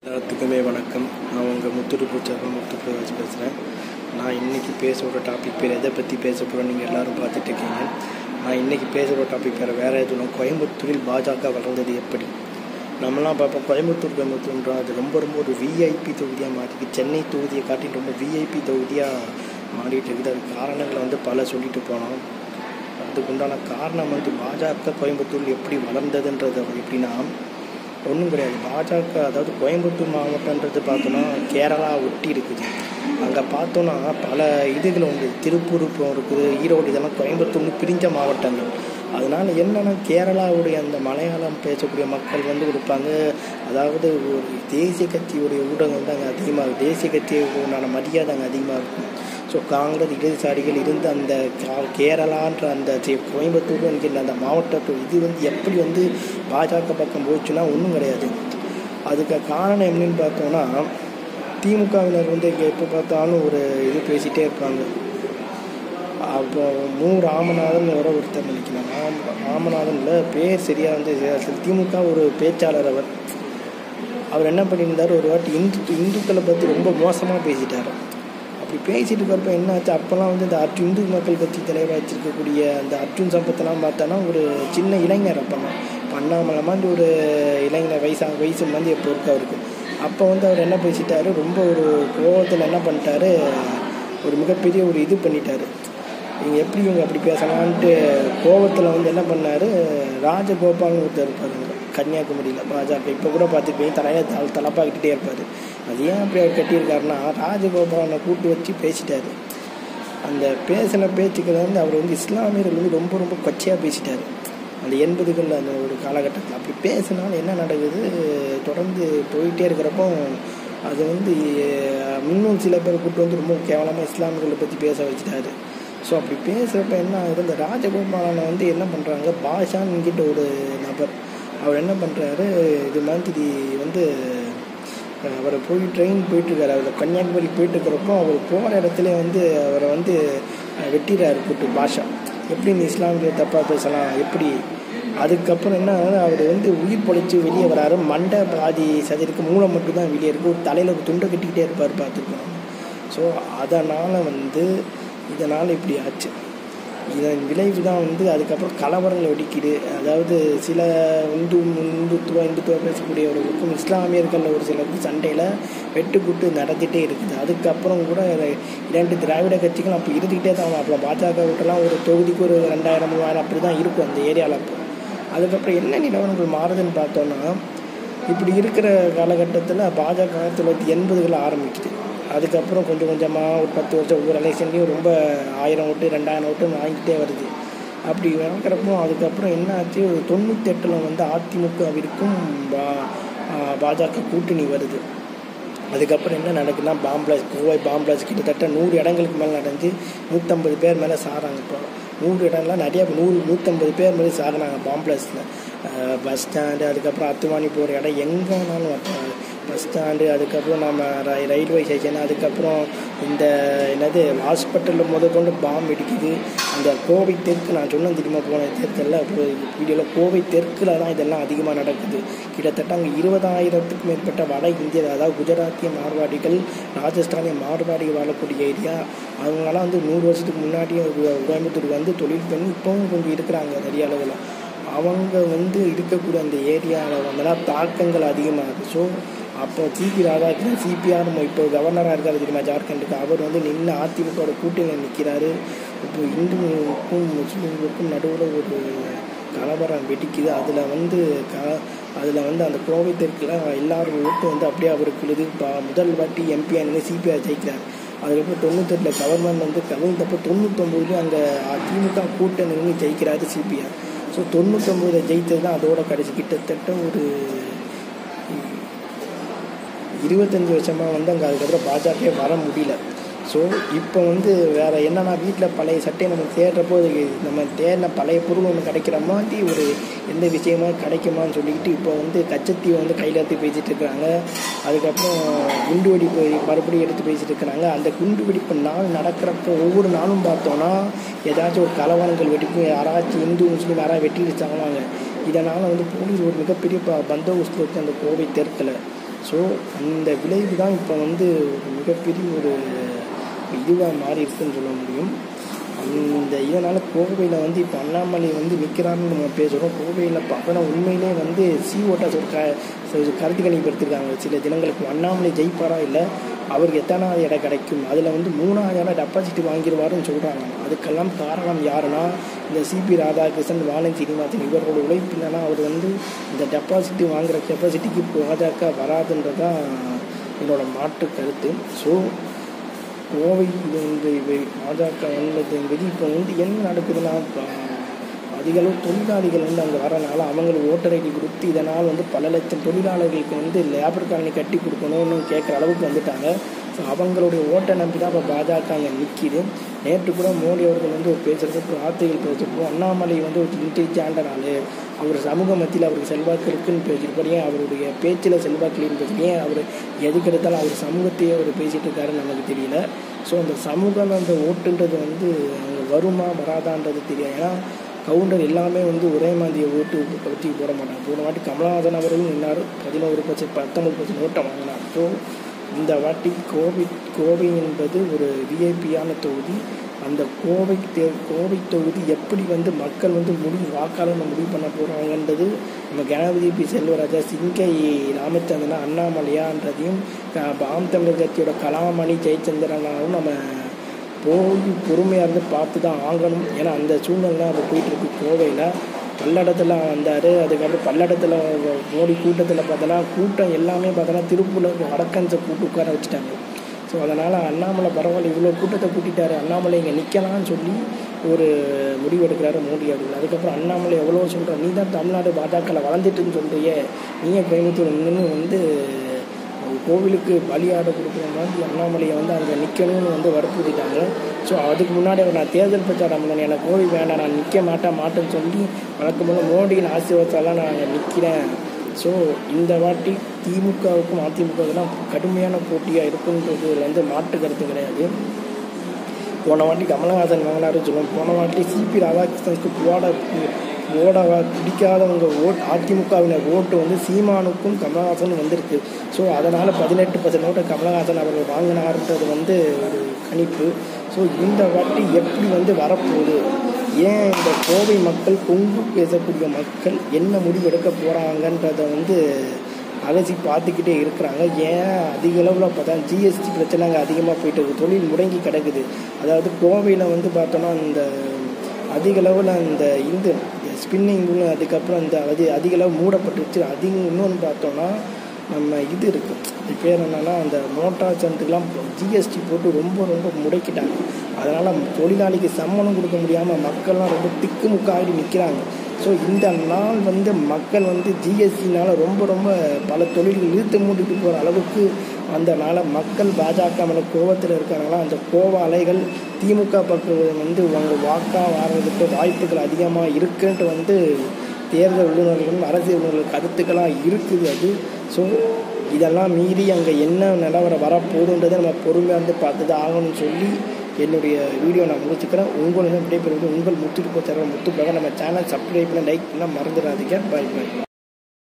எல்லாத்துக்குமே வணக்கம் நான் உங்கள் முத்துரு பூச்சாரம் முத்து பிரகாஷ் பேசுகிறேன் நான் இன்றைக்கி பேச போகிற டாபிக் பேர் எதை பற்றி பேச போகிறோம் நீங்கள் எல்லோரும் பார்த்துட்டு இருக்கீங்க நான் இன்றைக்கி பேச போகிற டாபிக் பேர் வேறு எதுவும் கோயம்புத்தூரில் பாஜக வளர்ந்தது எப்படி நம்மலாம் பார்ப்போம் கோயம்புத்தூர் கோயம்புத்தூர்ன்றோம் அது ரொம்ப ரொம்ப ஒரு விஐபி தொகுதியாக மாறிக்கு சென்னை தொகுதியை காட்டி ரொம்ப விஐபி தொகுதியாக மாறிட்டு இருக்குது அது காரணங்களை வந்து பல சொல்லிட்டு போனோம் அதுக்குண்டான காரணம் வந்து பாஜக கோயம்புத்தூரில் எப்படி வளர்ந்ததுன்றது எப்படின்னா ஒன்றும் கிடையாது பாஜக அதாவது கோயம்புத்தூர் மாவட்டன்றது பார்த்தோன்னா கேரளா ஒட்டி இருக்குது அங்கே பார்த்தோன்னா பல இதுகள் உண்டு திருப்பூர் இப்போ இருக்குது ஈரோடு இதெல்லாம் கோயம்புத்தூர்னு பிரிஞ்ச மாவட்டங்கள் அதனால் என்னென்னா கேரளாவுடைய அந்த மலையாளம் பேசக்கூடிய மக்கள் வந்து இருப்பாங்க அதாவது ஒரு தேசிய கட்சியுடைய ஊடகம் வந்து அங்கே அதிகமாக இருக்கும் தேசிய கட்சிக்கு உண்டான மரியாதை அங்கே அதிகமாக இருக்கும் ஸோ காங்கிரஸ் இடதுசாரிகள் இருந்து அந்த கா- கேரளான்ற அந்த சி- கோயம்புத்தூர் என்கிற அந்த மாவட்டத்து இது வந்து எப்படி வந்து பாஜக பக்கம் போச்சுன்னா ஒன்றும் கிடையாது அதுக்கு காரணம் என்னன்னு பார்த்தோன்னா திமுகவினர் வந்து இங்கே எப்போ பார்த்தாலும் ஒரு இது பேசிகிட்டே இருப்பாங்க அப்போ மு ராமநாதன் வர ஒருத்தர் நினைக்கிறேன் ராம் ராமநாதனில் பேர் சரியாக வந்து சரியா- திமுக ஒரு பேச்சாளர் அவர் அவர் என்ன பண்ணியிருந்தார் ஒரு வாட்டி இந்து இந்துக்களை பற்றி ரொம்ப மோசமாக பேசிட்டார் அப்படி பேசிட்டு இருக்கிறப்ப என்ன ஆச்சு அப்போல்லாம் வந்து இந்த அர்ஜுன் இந்து மக்கள் கட்சி தலைவராக வச்சிருக்கக்கூடிய அந்த அர்ஜுன் சம்பத்தெல்லாம் பார்த்தோன்னா ஒரு சின்ன இளைஞர் அப்போல்லாம் பண்ணாமலை மாதிரி ஒரு இளைஞர் வயசா வயசு வந்து எப்போ இருக்கு அவருக்கு அப்போ வந்து அவர் என்ன பேசிட்டாரு ரொம்ப ஒரு கோவத்தில் என்ன பண்ணிட்டாரு ஒரு மிகப்பெரிய ஒரு இது பண்ணிட்டாரு இவங்க எப்படி இவங்க அப்படி பேசலான்ட்டு கோவத்தில் வந்து என்ன பண்ணார் ராஜகோபால்னு ஒருத்தர் இருப்பாருங்க கன்னியாகுமரியில் பாஜக இப்போ கூட பார்த்துப்பீங்க தலையில் தல தலப்பாக்கிட்டே இருப்பார் அது ஏன் அப்படி அவர் கட்டியிருக்காருன்னா ராஜகோபாலனை கூட்டு வச்சு பேசிட்டாரு அந்த பேசின பேச்சுக்களை வந்து அவர் வந்து இஸ்லாமியர்கள் வந்து ரொம்ப ரொம்ப கொச்சையாக பேசிட்டார் அந்த எண்பதுகளில் அந்த ஒரு காலகட்டத்தில் அப்படி பேசினாலும் என்ன நடக்குது தொடர்ந்து போயிட்டே இருக்கிறப்போ அது வந்து அஹ், இன்னும் சில பேர் கூட்டு வந்து ரொம்ப கேவலமாக இஸ்லாமியர்களை பற்றி பேச வச்சுட்டாரு ஸோ அப்படி பேசுகிறப்ப என்ன ஆகுது இந்த ராஜகோபாலனை வந்து என்ன பண்ணுறாங்க பாஷான்னு என்கிட்ட ஒரு நபர் அவர் என்ன பண்ணுறாரு இது மாதிரி வந்து அஹ், அவரை போய் ட்ரெயின் போயிட்டுருக்காரு அவர் கன்னியாகுமரி போயிட்டு இருக்கிறப்போ அவர் போகிற இடத்துல வந்து அவரை வந்து அஹ், வெட்டிறாரு கூட்டு பாஷா எப்படி நீ இஸ்லாமிய தப்பாக பேசலாம் எப்படி அதுக்கப்புறம் என்ன ஆகுது, அவர் வந்து உயிர் பொழைச்சி வெளியே வராரு மண்டை பாதி சதிருக்கு மூளை மட்டும்தான் வெளியே இருக்குது ஒரு தலையில் ஒரு துண்டை கட்டிக்கிட்டே இருப்பார் பார்த்துருக்கோம் ஸோ அதனால் வந்து இதனால் இப்படி ஆச்சு இதன் விளைவு தான் வந்து அதுக்கப்புறம் கலவரங்கள் வெடிக்குது அதாவது சில இந்து இந்துத்துவ இந்துத்துவ பேசக்கூடியவர்களுக்கும் இஸ்லாமியர்கள் ஒரு சில சண்டையில் வெட்டுக்குட்டு நடந்துகிட்டே இருக்குது அதுக்கப்புறம் கூட இரண்டு திராவிட கட்சிகள் அப்போ இருந்துக்கிட்டே தான் அப்போ பாஜக விட்டெல்லாம் ஒரு தொகுதிக்கு ஒரு ரெண்டாயிரம் மூவாயிரம் அப்படி தான் இருக்கும் அந்த ஏரியாவில் அப்போ அதுக்கப்புறம் என்ன நிலவரங்கள் மாறுதுன்னு பார்த்தோன்னா இப்படி இருக்கிற காலகட்டத்தில் பாஜக ஆயிரத்தி தொள்ளாயிரத்தி எண்பதுகளில் ஆரம்பிக்குது அதுக்கப்புறம் கொஞ்சம் கொஞ்சமாக ஒரு பத்து வருஷம் ஒவ்வொரு எலெக்ஷன்லேயும் ரொம்ப ஆயிரம் ஓட்டு ரெண்டாயிரம் ஓட்டு வாங்கிட்டே வருது அப்படி வாங்குறப்போ அதுக்கப்புறம் என்ன ஆச்சு ஒரு தொண்ணூத்தெட்டில் வந்து அதிமுகவிற்கும் பா ஆ, பாஜக கூட்டணி வருது அதுக்கப்புறம் என்ன நடக்குதுன்னா பாம்பிளாஸ் கோவை பாம்பிளாஸ் கிட்டத்தட்ட நூறு இடங்களுக்கு மேலே நடந்து நூற்றம்பது பேர் மேலே சாராங்க இப்போ நூறு இடம்லாம் நிறைய நூறு நூற்றம்பது பேர் மேலே சாகினாங்க பாம்பிளாஸில் பஸ் ஸ்டாண்டு அதுக்கப்புறம் அத்துவானி போகிற இடம் எங்கேனாலும் பஸ் ஸ்டாண்டு அதுக்கப்புறம் நம்ம ரை- ரயில்வே ஸ்டேஷன் அதுக்கப்புறம் இந்த என்னது ஹாஸ்பிட்டலில் முத கொண்டு பாம்பு வெடிக்குது அந்த கோவை தெற்கு நான் சொன்னேன் தெரியுமா போன தேர்தலில் வீடியோவில் கோவை தெற்கில் தான் இதெல்லாம் அதிகமாக நடக்குது கிட்டத்தட்ட அங்கே இருபதாயிரத்துக்கும் மேற்பட்ட வட இந்திய அதாவது குஜராத்திய மார்வாடிகள் ராஜஸ்தானிய மார்வாடிகள் வாழக்கூடிய ஏரியா அவங்களாம் வந்து நூறு வருஷத்துக்கு முன்னாடியே கோ- கோயம்புத்தூருக்கு வந்து தொழில் பண்ணி இப்போவும் கொஞ்சம் இருக்கிறாங்க நிறைய அளவில் அவங்க வந்து இருக்கக்கூடிய அந்த ஏரியாவில் வந்தெல்லாம் தாக்கங்கள் அதிகமாகுது ஸோ அப்போ சிபி ராதாகிருஷ்ணன் சிபிஆர் இப்போ கவர்னராக இருக்காரு தெரியுமா ஜார்க்கண்டுக்கு அவர் வந்து நின்று அதிமுகவோட கூட்டணியில் நிற்கிறாரு இப்போ இந்துக்கும் முஸ்லீம்களுக்கும் நடுவில் ஒரு கலவரம் வெடிக்குது அதில் வந்து க அதில் வந்து அந்த கோவை தெற்கில் எல்லாரும் ஓட்டு வந்து அப்படியே அவருக்கு விழுது இப்போ முதல் வாட்டி எம்பி அங்கே சிபிஆர் ஜெயிக்கிறார் அதுக்கப்புறம் தொண்ணூத்தெட்டில் கவர்மெண்ட் வந்து கவிழ்ந்தப்போ தொண்ணூத்தொம்பதுலேயும் அங்கே திமுக கூட்டணி நின்று ஜெயிக்கிறாரு சிபிஆர் ஸோ தொண்ணூத்தொம்பதில் ஜெயித்தது தான் அதோட கடைசி கிட்டத்தட்ட ஒரு இருபத்தஞ்சி வருஷமாக வந்து அங்கே அதுக்கப்புறம் பாஜக வர முடியல ஸோ இப்போ வந்து வேறு என்னன்னா வீட்டில் பழைய சட்டையை நம்ம தேடுறப்போ அது நம்ம தேடின பழைய பொருள் ஒன்று கிடைக்கிற மாதிரி ஒரு எந்த விஷயமா கிடைக்குமான்னு சொல்லிக்கிட்டு இப்போ வந்து கச்சத்தீவை வந்து கையில் எடுத்து பேசிகிட்டு இருக்கிறாங்க அதுக்கப்புறம் குண்டு வெடிப்பு மறுபடியும் எடுத்து பேசிட்டு இருக்கிறாங்க அந்த குண்டு வெடிப்பு நாள் நடக்கிறப்போ ஒவ்வொரு நாளும் பார்த்தோன்னா ஏதாச்சும் ஒரு கலவரங்கள் வெடிப்பு யாராச்சும் இந்து முஸ்லீம் யாராவது வெட்டிட்டு சாவாங்க இதனால் வந்து போலீஸ் ஒரு மிகப்பெரிய ப பந்தோபஸ்து வச்சு அந்த கோவை தெற்கில் ஸோ அந்த விளைவு தான் இப்போ வந்து ஒரு மிகப்பெரிய ஒரு இதுவாக மாறி இருக்குன்னு சொல்ல முடியும் அந்த இதனால் கோவையில் வந்து இப்போ அண்ணாமலை வந்து நிற்கிறாருன்னு நம்ம பேசுகிறோம் கோவையில் பார்த்தோன்னா உண்மையிலே வந்து சி ஓட்டாஸ் ஒரு க ஒரு கருத்து கணிப்பு எடுத்திருக்காங்க சில தினங்களுக்கு அண்ணாமலை ஜெயிப்பாரா இல்லை அவருக்கு எத்தனாவது இடம் கிடைக்கும் அதில் வந்து மூணாவது இடம் டெபாசிட் வாங்கிடுவாருன்னு சொல்கிறாங்க அதுக்கெல்லாம் காரணம் யாருன்னா இந்த சிபி ராதாகிருஷ்ணன் வானன் சீனிவாசன் இவர்களோட உழைப்பு இல்லைன்னா அவர் வந்து இந்த டெபாசிட் வாங்குகிற கெப்பாசிட்டிக்கு பாஜக வராதுன்றதான் என்னோட மாற்று கருத்து ஸோ கோவை இந்த இவை பாஜக வந்தது என்பது இப்போ வந்து என்ன நடக்குதுன்னா இப்போ அதிக அளவு தொழிலாளிகள் வந்து அங்கே வரனால அவங்களுக்கு ஓட்டர் ஐடி கொடுத்து இதனால் வந்து பல லட்சம் தொழிலாளர்களுக்கு வந்து லேபர் காலனி கட்டி கொடுக்கணும்னு கேட்குற அளவுக்கு வந்துட்டாங்க ஸோ அவங்களுடைய ஓட்டை நம்பி தான் இப்போ பாஜக அங்கே நிற்கிது நேற்று கூட மோடி அவர்கள் வந்து ஒரு பேசுகிறதுக்கு வார்த்தைகள் பேசுகிறப்போ அண்ணாமலை வந்து ஒரு இன்டெலிஜென்டான ஆள் அவர் சமூக மத்தியில் அவருக்கு செல்வாக்கு இருக்குன்னு பேசியிருப்பார் ஏன் அவருடைய பேச்சில் செல்வாக்கு இல்லைன்னு பேசி ஏன் அவர் எதுக்கு எடுத்தாலும் அவர் சமூகத்தையே அவர் பேசிகிட்டு இருக்காருன்னு நமக்கு தெரியல ஸோ அந்த சமூகம் அந்த ஓட்டுன்றது வந்து அவங்க வருமா வராதான்றது தெரியாது ஏன்னா கவுண்டர் எல்லாமே வந்து ஒரே மாதிரி ஓட்டு பற்றி போட மாட்டாங்க போன வாட்டி கமலஹாசன் அவர்களும் நின்னார் பதினோரு பர்சன்ட் பத்தொம்பது பர்சன்ட் ஓட்டை வாங்கினார் ஸோ இந்த வாட்டி கோவை கோவை என்பது ஒரு விஐபியான தொகுதி அந்த கோவை தே கோவை தொகுதி எப்படி வந்து மக்கள் வந்து முடிவு வாக்காளர் முடிவு பண்ண போகிறாங்கன்றது நம்ம கணபதி பி செல்வராஜா சிங்கை ராமச்சந்திரனா அண்ணாமலையான்றதையும் பாம் தமிழர் கட்சியோட கலாமணி ஜெயச்சந்திரனாவும் நம்ம போய் பொறுமையாக இருந்து பார்த்து தான் ஆகணும் ஏன்னா அந்த சூழ்நிலை தான் அது போயிட்டுருக்கு கோவையில் பல்லடத்தில் வந்தார் அதுக்கப்புறம் பல்லடத்தில் மோடி கூட்டத்தில் பார்த்தோன்னா கூட்டம் எல்லாமே பார்த்தோன்னா திருப்பூரில் வடக்கன்ஸை கூட்டு உட்கார வச்சுட்டாங்க ஸோ அதனால் அண்ணாமலை பரவாயில்ல இவ்வளோ கூட்டத்தை கூட்டிட்டாரு அண்ணாமலை இங்கே நிற்கலாம்னு சொல்லி ஒரு முடிவு எடுக்கிறாரு மோடி அவர்கள் அதுக்கப்புறம் அண்ணாமலை எவ்வளோ சொல்கிற நீ தான் தமிழ்நாடு பாஜகவில் வளர்ந்துட்டுன்னு சொல்கிறியே நீயே கோயம்புத்தூர் நின்று வந்து கோவிலுக்கு பலியாட கொடுக்குற மாதிரி அண்ணாமலையை வந்து அங்கே நிற்கணும்னு வந்து வற்புறுத்திட்டாங்க ஸோ அதுக்கு முன்னாடி அவர் நான் தேர்தல் பிரச்சாரம் பண்ணேன் எனக்கு கோவில் வேண்டாம் நான் நிற்க மாட்டேன் மாட்டேன்னு சொல்லி வழக்கம் போல மோடியின் ஆசீர்வாதத்தால் நான் அங்கே நிற்கிறேன் ஸோ இந்த வாட்டி திமுகவுக்கும் அதிமுகவுக்கும் கடுமையான போட்டியாக இருக்குன்றது வந்து மாற்று கருத்து கிடையாது போன வாட்டி கமலஹாசன் வாங்கினாருன்னு சொல்லுவோம் போன வாட்டி சிபி ராதாகிருஷ்ணனுக்கு போட ஓட பிடிக்காதவங்க ஓட் அதிமுகவினர் ஓட்டு வந்து சீமானுக்கும் கமலஹாசன் வந்திருக்கு ஸோ அதனால் பதினெட்டு பர்சன்ட் ஓட்டை கமலஹாசன் அவர்கள் வாங்கினார்ன்றது வந்து ஒரு கணிப்பு ஸோ இந்த வாட்டி எப்படி வந்து வரப்போகுது ஏன் இந்த கோவை மக்கள் கொங்கு பேசக்கூடிய மக்கள் என்ன முடிவு எடுக்க போகிறாங்கன்றதை வந்து அலசி பார்த்துக்கிட்டே இருக்கிறாங்க ஏன் அதிக அளவில் பார்த்தா ஜிஎஸ்டி பிரச்சனை அங்கே அதிகமாக போயிட்டு இருக்குது தொழில் முடங்கி கிடக்குது அதாவது கோவையில் வந்து பார்த்தோன்னா இந்த அதிக அளவில் அந்த இந்த ஸ்பின்னிங் அதுக்கப்புறம் அந்த அது அதிக அளவு மூடப்பட்டுருச்சு அதிக இன்னொன்று பார்த்தோன்னா நம்ம இது இருக்குது இது பேர் என்னென்னா அந்த மோட்டார் சந்துக்கெலாம் ஜிஎஸ்டி போட்டு ரொம்ப ரொம்ப முடக்கிட்டாங்க அதனால் தொழிலாளிக்கு சம்பளம் கொடுக்க முடியாமல் மக்கள்லாம் ரொம்ப திக்குமுக்காடி நிற்கிறாங்க ஸோ இந்த நாள் வந்து மக்கள் வந்து ஜிஎஸ்டினால் ரொம்ப ரொம்ப பல தொழில்கள் இழுத்து மூடிட்டு போகிற அளவுக்கு வந்தனால மக்கள் பாஜக மேலே கோபத்தில் இருக்கிறனால அந்த கோவ அலைகள் திமுக பக்கம் வந்து அவங்க வாக்காக வர்றதுக்கு வாய்ப்புகள் அதிகமாக இருக்குன்ட்டு வந்து தேர்தல் உள்ளுநர்களும் அரசியல் உள்ளுநர்கள் கருத்துக்களாக இருக்குது அது ஸோ இதெல்லாம் மீறி அங்கே என்ன நிலவரம் வரப்போகுதுன்றதை நம்ம பொறுமையாக வந்து பார்த்து தான் ஆகணும்னு சொல்லி என்னுடைய வீடியோ நான் முடிச்சுக்கிறேன் உங்களிடம் விடைபெறுவது உங்கள் முத்துட்டு போச்சார முத்து நம்ம சேனல் சப்ஸ்கிரைப் பண்ண லைக் பண்ண மறந்துடாதீங்க பாய் பாய்